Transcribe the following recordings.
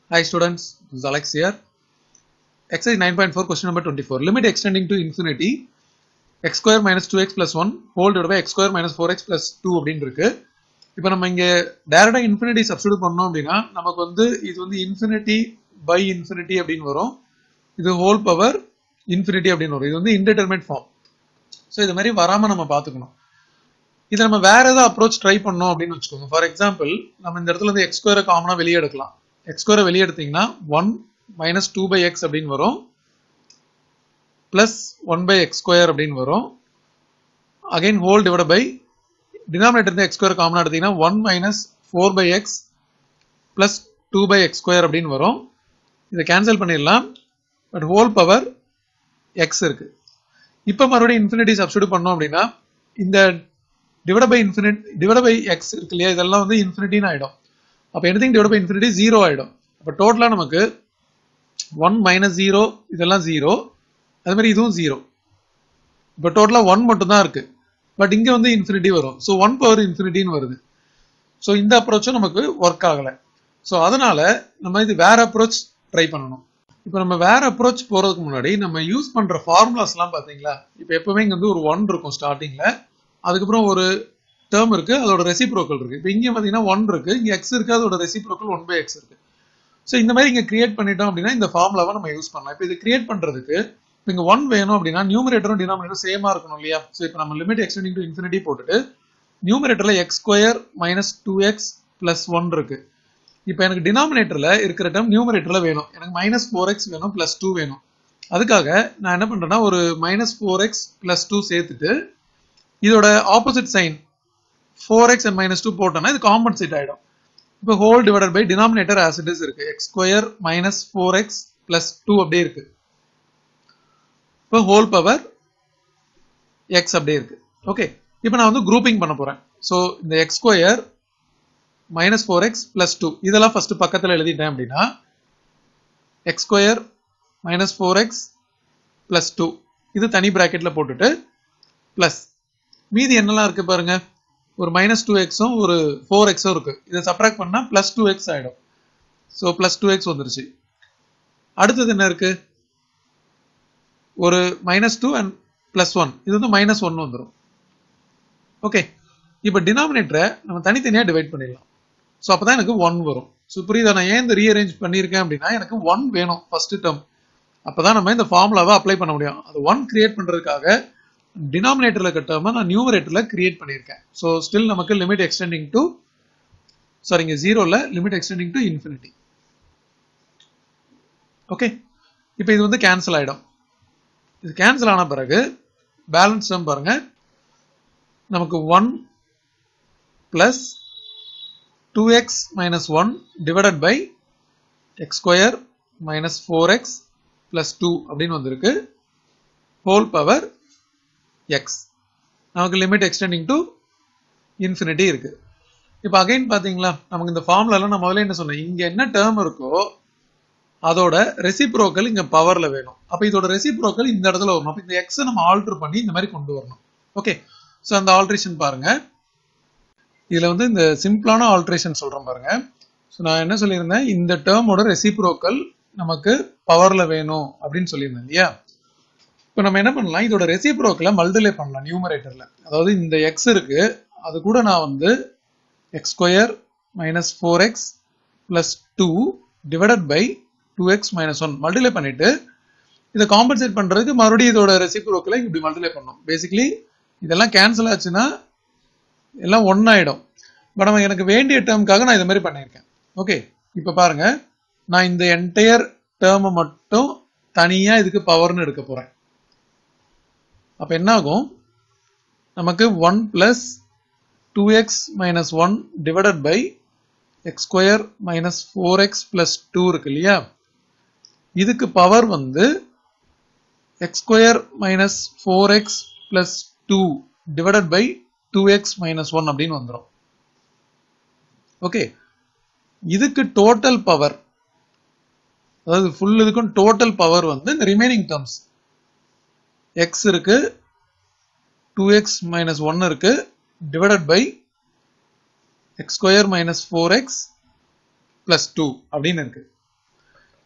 Hi students, this is Alex here. Exercise 9.4 question number 24. Limit extending to infinity x square minus 2x plus 1 whole divided by x square minus 4x plus 2 அப்படின்னு இருக்கு இப்போ நம்ம இங்க டைரக்டா infinity substitute பண்ணோம் அப்படின்னா நமக்கு வந்து இது வந்து இன்ஃபினிட்டி பை இன்ஃபினிட்டி அப்படின்னு வரும் இது ஹோல் பவர் இன்ஃபினிட்டி அப்படின்னு வரும் இது வந்து இன்டெர்மினேட் ஃபார்ம் ஸோ இது மாதிரி வராம நம்ம பார்த்துக்கணும் இதை நம்ம வேற ஏதாவது அப்ரோச் ட்ரை பண்ணோம் அப்படின்னு வச்சுக்கோங்க ஃபார் எக்ஸாம்பிள் நம்ம இந்த இடத்துல வந்து எக்ஸ் ஸ்கொயரை காமனா வெளியே எடுக்கலாம் எக்ஸ் ஸ்கொயரை வெளியே எடுத்தீங்கன்னா one minus two by x அப்படின்னு வரும் plus one by x square அப்படின்னு வரும் again whole divide by denominator இருந்து எக்ஸ் ஸ்கொயர் காமனா எடுத்தீங்கன்னா one minus four by x plus two by x square அப்படின்னு வரும் இதை கேன்சல் பண்ணிடலாம் பட் ஹோல் பவர் எக்ஸ் இருக்கு இப்போ மறுபடியும் இன்ஃபினிட்டி சப்ஸ்டியூட் பண்ணோம் அப்படின்னா இந்த divide by infinite divide by x இருக்கு இல்லையா இதெல்லாம் வந்து இன்ஃபினிட்டின்னு ஆயிடும் அப்போ anything divide by infinity zero ஆயிடும் அப்போ டோட்டலாக நமக்கு ஒன் மைனஸ் ஜீரோ இதெல்லாம் ஜீரோ அது மாதிரி இதுவும் ஜீரோ இப்போ டோட்டலாக ஒன் மட்டும் தான் இருக்கு பட் இங்கே வந்து இன்ஃபினிட்டி வரும் ஸோ ஒன் பவர் இன்ஃபினிட்டின்னு வருது ஸோ இந்த அப்ரோச்சும் நமக்கு ஒர்க் ஆகலை ஸோ அதனால நம்ம இது வேற அப்ரோச் ட்ரை பண்ணணும் இப்போ நம்ம வேற அப்ரோச் போறதுக்கு முன்னாடி நம்ம யூஸ் பண்ற ஃபார்முலாஸ்லாம் பாத்தீங்களா இப்போ எப்பவுமே இங்க வந்து ஒரு ஒன் இருக்கும் ஸ்டார்டிங்ல அதுக்கப்புறம் ஒரு டேர்ம் இருக்கு அதோட ரெசிப்ரோக்கல் இருக்கு இப்போ இங்க பாத்தீங்கன்னா ஒன் இருக்கு இங்க எக்ஸ் இருக்கு அதோட ரெசிப்ரோக்கல் ஒன் பை எக்ஸ் இருக்கு ஸோ இந்த மாதிரி இங்க கிரியேட் பண்ணிட்டோம் அப்படின்னா இந்த ஃபார்முலாவை நம்ம யூஸ் பண்ணலாம் இப்போ இது கிரியேட் பண்றதுக்கு இப்போ இங்க ஒன் வேணும் அப்படின்னா நியூமரேட்டரும் டினாமினேட்டரும் சேமா இருக்கணும் இல்லையா ஸோ இப்போ நம்ம லிமிட் எக்ஸ்டெண்டிங் டு இன்ஃபினிட்டி போட்டுட்டு நியூமரேட்டர்ல x square minus two x plus one இருக்கு இப்போ எனக்கு டினாமினேட்டர்ல இருக்கிற டேர்ம் நியூமரேட்டர்ல வேணும் எனக்கு மைனஸ் ஃபோர் எக்ஸ் வேணும் பிளஸ் டூ வேணும் அதுக்காக நான் என்ன பண்றேன்னா ஒரு minus four x plus two சேர்த்துட்டு இதோட opposite sign four x and minus two போட்டோம்னா இது காம்பன்சேட் ஆயிடும் இப்போ whole divided by denominator as it is இருக்கு x square minus four x plus two அப்படியே இருக்கு இப்போ ஹோல் பவர் எக்ஸ் அப்படியே இருக்கு ஓகே இப்போ நான் வந்து குரூப்பிங் பண்ண போறேன் ஸோ இந்த x square minus four x plus two இதெல்லாம் ஃபர்ஸ்ட் பக்கத்தில் எழுதிட்டேன் அப்படின்னா x square minus four x plus two இது தனி பிராக்கெட்ல போட்டுட்டு பிளஸ் மீதி என்னெல்லாம் இருக்கு பாருங்க ஒரு மைனஸ் டூ எக்ஸும் ஒரு ஃபோர் எக்ஸும் இருக்கு இதை சப்ராக்ட் பண்ணா பிளஸ் டூ எக்ஸ் ஆயிடும் ஸோ பிளஸ் டூ எக்ஸ் வந்துருச்சு அடுத்தது என்ன இருக்கு ஒரு minus two and plus one இது வந்து மைனஸ் ஒன் வந்துடும் ஓகே இப்போ டினாமினேட்டரை நம்ம தனித்தனியாக டிவைட் பண்ணிடலாம் ஸோ அப்போ தான் எனக்கு ஒன் வரும் ஸோ புரியுதா நான் ஏன் இந்த ரீஅரேஞ்ச் பண்ணியிருக்கேன் அப்படின்னா எனக்கு ஒன் வேணும் ஃபர்ஸ்ட் டேர்ம் அப்போ தான் நம்ம இந்த ஃபார்முலாவை அப்ளை பண்ண முடியும் அது ஒன் கிரியேட் பண்ணுறதுக்காக டினாமினேட்டரில் கட்டாமல் நான் நியூமரேட்டரில் கிரியேட் பண்ணியிருக்கேன் ஸோ ஸ்டில் நமக்கு லிமிட் எக்ஸ்டெண்டிங் டு சாரி இங்கே ஜீரோவில் limit extending to infinity okay இப்போ இது வந்து கேன்சல் ஆகிடும் இது கேன்சல் ஆன பிறகு பேலன்ஸ் டேர்ம் பாருங்க நமக்கு one plus two x minus one divided by x square minus four x plus two அப்படின்னு வந்திருக்கு ஹோல் பவர் எக்ஸ் நமக்கு லிமிட் எக்ஸ்டெண்டிங் டு இன்ஃபினிட்டி இருக்கு இப்போ அகைன் பார்த்தீங்களா நமக்கு இந்த ஃபார்முலால நான் முதல்ல என்ன சொன்னேன் இங்க என்ன டேர்ம் இருக்கோ அதோட ரெசிப்ரோக்கல் இங்க பவர்ல வேணும் அப்ப இதோட ரெசிப்ரோக்கல் இந்த இடத்துல வரணும் அப்ப இந்த எக்ஸை நம்ம ஆல்டர் பண்ணி இந்த மாதிரி கொண்டு வரணும் ஓகே ஸோ அந்த ஆல்ட்ரேஷன் பாருங்க இதுல வந்து இந்த சிம்பிளான ஆல்ட்ரேஷன் சொல்றேன் பாருங்க ஸோ நான் என்ன சொல்லியிருந்தேன் இந்த டேர்மோட ரெசிப்ரோக்கல் நமக்கு பவர்ல வேணும் அப்படின்னு சொல்லியிருந்தேன் இல்லையா இப்போ நம்ம என்ன பண்ணலாம் இதோட ரெசிப்ரோக்கலை மல்டிலே பண்ணலாம் நியூமரேட்டர்ல அதாவது இந்த எக்ஸ் இருக்கு அது கூட நான் வந்து x square minus four x plus two divided by two x minus one multiply பண்ணிட்டு இதை காம்பன்சேட் பண்றதுக்கு மறுபடியும் இதோட ரெசிப்ரோக்கலை இப்படி மல்டிலே பண்ணணும் பேசிக்கலி இதெல்லாம் கேன்சல் ஆச்சுன்னா எல்லாம் ஒன் ஆயிடும் பட் நம்ம எனக்கு வேண்டிய டேர்முக்காக நான் இது மாதிரி பண்ணியிருக்கேன் ஓகே இப்போ பாருங்க நான் இந்த என்டையர் டேர்மை மட்டும் தனியா இதுக்கு பவர்னு எடுக்க போறேன் அப்ப என்ன ஆகும் நமக்கு one plus two x minus one divided by x square minus four x plus two இருக்கு இல்லையா இதுக்கு பவர் வந்து x square minus four x plus two divided by two x minus one அப்படின்னு வந்துடும் ஓகே இதுக்கு டோட்டல் பவர் அதாவது full இதுக்கும் total power வந்து இந்த ரிமைனிங் டேர்ம்ஸ் எக்ஸ் இருக்கு டூ எக்ஸ் மைனஸ் ஒன் இருக்கு divided by x square minus four x plus two அப்படின்னு இருக்கு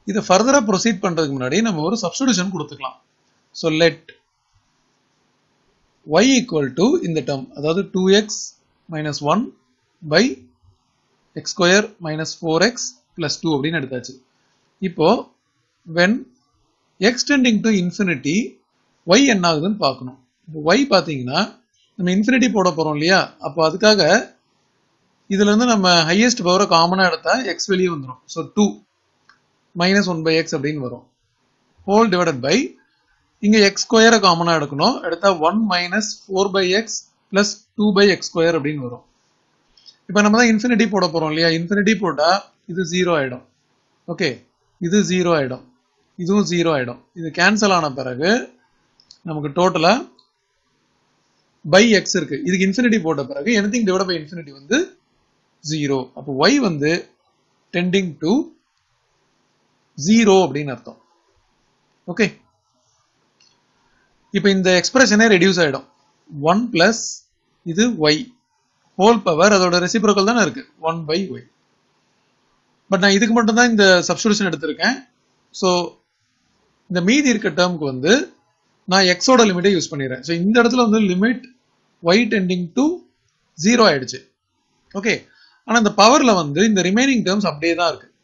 இதை ஃபர்தராக ப்ரொசீட் பண்ணுறதுக்கு முன்னாடி நம்ம ஒரு சப்ஸ்டியூஷன் கொடுத்துக்கலாம் so let y equal to இந்த term அதாவது 2x minus 1 by x square minus 4x plus 2 அப்படின்னு எடுத்தாச்சு இப்போ when x tending to infinity y என்ன ஆகுதுன்னு பார்க்கணும் இப்போ y பார்த்தீங்கன்னா நம்ம இன்ஃபினிட்டி போட போறோம் இல்லையா அப்போ அதுக்காக இதுல இருந்து நம்ம ஹையஸ்ட் பவரை காமனா எடுத்தா x வெளியே வந்துடும் so two minus one by x அப்படின்னு வரும் ஹோல் டிவைடட் பை இங்க எக்ஸ் ஸ்கொயரை காமனா எடுக்கணும் எடுத்தா one minus four by x plus two by x square அப்படின்னு வரும் இப்போ நம்ம தான் இன்ஃபினிட்டி போட போறோம் இல்லையா இன்ஃபினிட்டி போட்டா இது ஜீரோ ஆயிடும் ஓகே இது ஜீரோ ஆயிடும் இதுவும் ஜீரோ ஆயிடும் இது கேன்சல் ஆன பிறகு நமக்கு டோட்டலா பை எக்ஸ் இருக்கு இதுக்கு இன்ஃபினிட்டி போட்ட பிறகு எனிதிங் டிவைட் பை இன்ஃபினிட்டி வந்து ஜீரோ அப்போ ஒய் வந்து டெண்டிங் டு ஜீரோ அப்படின்னு அர்த்தம் ஓகே இப்போ இந்த எக்ஸ்பிரஷனே ரெடியூஸ் ஆயிடும் ஒன் பிளஸ் இது ஒய் ஹோல் பவர் அதோட ரெசிப்ரோக்கல் தானே இருக்கு ஒன் பை ஒய் பட் நான் இதுக்கு மட்டும் தான் இந்த சப்ஸ்டியூஷன் எடுத்திருக்கேன் ஸோ இந்த மீதி இருக்க டேர்முக்கு வந்து நான் எக்ஸோட லிமிட்டை யூஸ் பண்ணிடுறேன் ஸோ இந்த இடத்துல வந்து limit y tending to zero ஆயிடுச்சு ஓகே ஆனால் இந்த பவரில் வந்து இந்த ரிமைனிங் டேர்ம்ஸ் அப்படியே தான் இருக்கு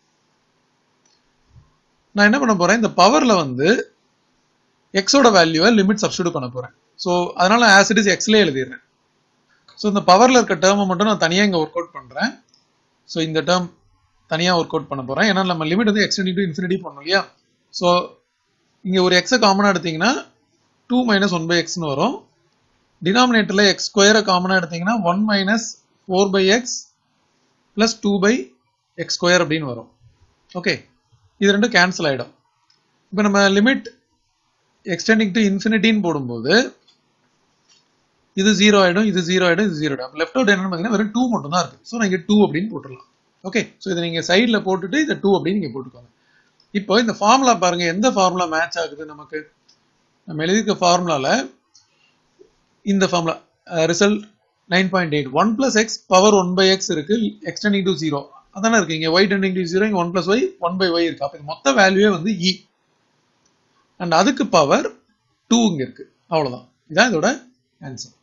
நான் என்ன பண்ண போறேன் இந்த பவர்ல வந்து எக்ஸோட வேல்யூவை லிமிட் சப்ஸ்டியூட் பண்ண போறேன் ஸோ அதனால ஆஸ் இட் இஸ் எக்ஸ்லேயே எழுதிடுறேன் ஸோ இந்த பவர்ல இருக்க டேர்மை மட்டும் நான் தனியாக இங்கே ஒர்க் அவுட் பண்றேன் ஸோ இந்த டேர்ம் தனியாக ஒர்க் அவுட் பண்ண போறேன் ஏன்னா நம்ம லிமிட் வந்து எக்ஸ்டெண்ட் டு இன்ஃபினிட்டி பண்ணணும் இல்லையா ஸோ இங்கே ஒரு எக்ஸை காமனாக எடுத்தீங்கன்னா டூ மைனஸ் ஒன் பை எக்ஸ்னு வரும் டினாமினேட்டர்ல எக்ஸ் ஸ்கொயரை காமனாக எடுத்தீங்கன்னா one minus four by x plus two by x square அப்படின்னு வரும் ஓகே இது ரெண்டும் கேன்சல் ஆகிடும் இப்போ நம்ம லிமிட் எக்ஸ்டெண்டிங் டு இன்ஃபினிட்டின்னு போடும்போது இது ஜீரோ ஆகிடும் இது ஜீரோ ஆகிடும் இது ஜீரோ ஆகிடும் லெஃப்ட் அவுட் என்னன்னு பார்த்தீங்கன்னா வெறும் டூ மட்டும் தான் இருக்கு ஸோ நான் இங்கே டூ அப்படின்னு போட்டுடலாம் ஓகே ஸோ இதை நீங்கள் சைடில் போட்டுட்டு இதை டூ அப்படின்னு நீங்கள் போட்டுக்கோங்க இப்போ இந்த ஃபார்முலா பாருங்க எந்த ஃபார்முலா மேட்ச் ஆகுது நமக்கு நம்ம எழுதியிருக்க ஃபார்முலால இந்த formula result nine point eight one plus x power one by x இருக்கு எக்ஸ்டெண்டிங் டு ஜீரோ அதானே இருக்கு இங்க ஒய் டெண்டிங் டு ஜீரோ இங்க one plus y one by y இருக்கு அப்ப இது மொத்த வேல்யூவே வந்து இ அண்ட் அதுக்கு பவர் டூ இங்க இருக்கு அவ்வளவுதான் இதான் இதோட ஆன்சர்